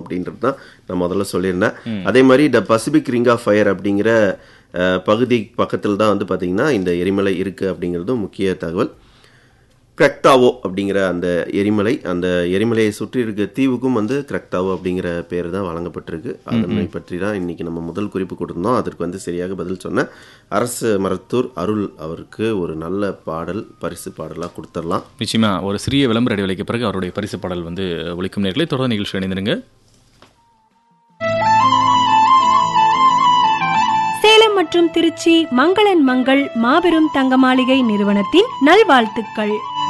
அப்படின்றது தான் நான் முதல்ல சொல்லியிருந்தேன் அதே மாதிரி the Pacific ring of fire அப்படிங்கிற அஹ், பகுதி பக்கத்தில் தான் வந்து பார்த்தீங்கன்னா இந்த எரிமலை இருக்குது அப்படிங்கிறதும் முக்கிய தகவல் கிரக்டாவோ அப்படிங்கிற அந்த எரிமலை அந்த எரிமலையை சுற்றி இருக்க தீவுக்கும் வந்து கிரக்டாவோ அப்படிங்கிற பேர் தான் வழங்கப்பட்டிருக்கு அதனை பற்றி தான் இன்னைக்கு நம்ம முதல் குறிப்பு கொடுத்தோம் அதற்கு வந்து சரியாக பதில் சொன்ன அரசு மருத்தூர் அருள் அவருக்கு ஒரு நல்ல பாடல் பரிசு பாடலாக கொடுத்துடலாம் நிச்சயமா ஒரு சிறிய விளம்பர இடைவெளிக்கு பிறகு அவருடைய பரிசு பாடல் வந்து ஒழிக்கும் நேர்களை தொடர்ந்து நிகழ்ச்சி அணிந்திருங்க சேலம் மற்றும் திருச்சி மங்களன் மங்கள் மாபெரும் தங்க மாளிகை நிறுவனத்தின் நல்வாழ்த்துக்கள்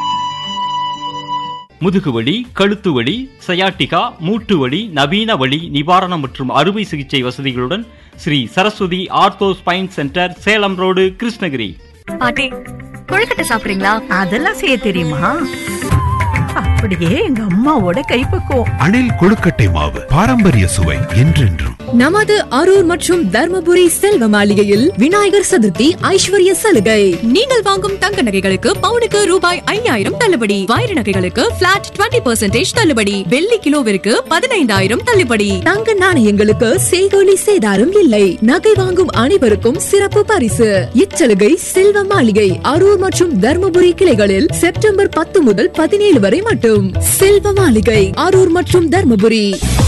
முதுகுவலி கழுத்து வலி சயாட்டிகா மூட்டு வலி நவீன வலி நிவாரணம் மற்றும் அறுவை சிகிச்சை வசதிகளுடன் Shri Saraswati ortho spine centre Salem road Krishnagiri பாட்டி கொழுக்கட்டை சாப்பிடுறீங்களா அதெல்லாம் செய்ய தெரியுமா அப்படியே எங்க அம்மாவோட கைப்பக்குவம் அணில் கொழுக்கட்டை மாவு பாரம்பரிய சுவை என்றென்றும் நமது அரூர் மற்றும் தர்மபுரி செல்வ மாளிகையில் விநாயகர் சதுர்த்தி ஐஸ்வர்ய சலுகை நீங்கள் வாங்கும் தங்க நகைகளுக்கு பவுனுக்கு ரூபாய் ஐயாயிரம் தள்ளுபடி வைர நகைகளுக்கு பிளாட் 20% தள்ளுபடி வெள்ளி கிலோவிற்கு பதினைந்தாயிரம் தள்ளுபடி தங்க நாணயங்களுக்கு செய்கோலி சேதாரம் இல்லை நகை வாங்கும் அனைவருக்கும் சிறப்பு பரிசு இச்சலுகை செல்வ மாளிகை அரூர் மற்றும் தர்மபுரி கிளைகளில் செப்டம்பர் பத்து முதல் பதினேழு வரை மட்டும் செல்வ மாளிகை அரூர் மற்றும் தர்மபுரி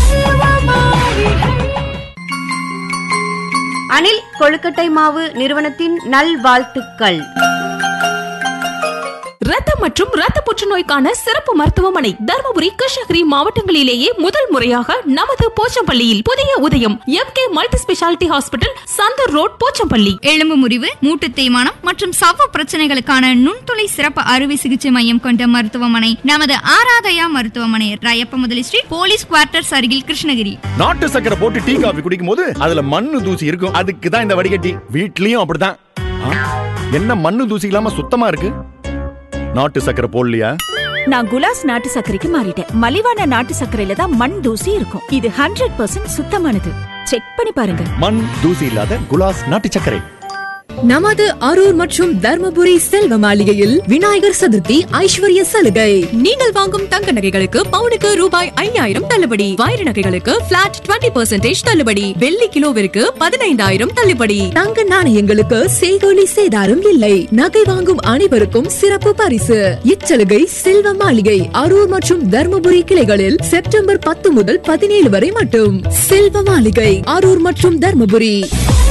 அனில் கொழுக்கட்டை மாவு நிறுவனத்தின் நல்வாழ்த்துக்கள் ரத்தம் மற்றும் ரத்த புற்றுநோய்க்கான சிறப்பு மருத்துவமனை தர்மபுரி கிருஷ்ணகிரி மாவட்டங்களிலேயே முதல் முறையாக நமது போச்சம்பள்ளியில் புதிய உதயம் M K multi speciality hospital சந்தர் ரோட் போச்சம்பள்ளி எலும்பு முறிவு மூட்டு தேய்மானம் மற்றும் சவ்வு பிரச்சனைகளுக்கான நுண்துளை சிறப்பு அறுவை சிகிச்சை மையம் கொண்ட மருத்துவமனை நமது ஆராதயா மருத்துவமனை ராயப்ப முதலி ஸ்ட்ரீட் போலீஸ் குவார்ட்டர்ஸ் அருகில் கிருஷ்ணகிரி நாட்டு சக்கரை போட்டு டீ காபி குடிக்கும் போது அதுல மண்ணு தூசி இருக்கும் அதுக்கு தான் இந்த வடிகட்டி வீட்லயும் அப்படிதான் ஆ, என்ன மண்ணு தூசி இல்லாம சுத்தமா இருக்கு நாட்டு சக்கரை போடலையா நான் குலாஸ் நாட்டு சர்க்கரைக்கு மாறிட்டேன் மலிவான நாட்டு சர்க்கரையில தான் மண் தூசி இருக்கும் இது ஹண்ட்ரட் பர்சன்ட் சுத்தமானது செக் பண்ணி பாருங்க மண் தூசி இல்லாத குலாஸ் நாட்டு சர்க்கரை நமது அரூர் மற்றும் தர்மபுரி செல்வ மாளிகையில் விநாயகர் சதுர்த்தி ஐஸ்வர்ய சலுகை நீங்கள் வாங்கும் தங்க நகைகளுக்கு பவுனுக்கு ரூபாய் ஐயாயிரம் தள்ளுபடி வைர நகைகளுக்கு பிளாட் 20% தள்ளுபடி வெள்ளி கிலோவிற்கு பதினைந்தாயிரம் தள்ளுபடி தங்க நாணயங்களுக்கு செய்கோலி சேதாரம் இல்லை நகை வாங்கும் அனைவருக்கும் சிறப்பு பரிசு இச்சலுகை செல்வ மாளிகை அரூர் மற்றும் தர்மபுரி கிளைகளில் செப்டம்பர் பத்து முதல் பதினேழு வரை மட்டும் செல்வ மாளிகை அரூர் மற்றும் தர்மபுரி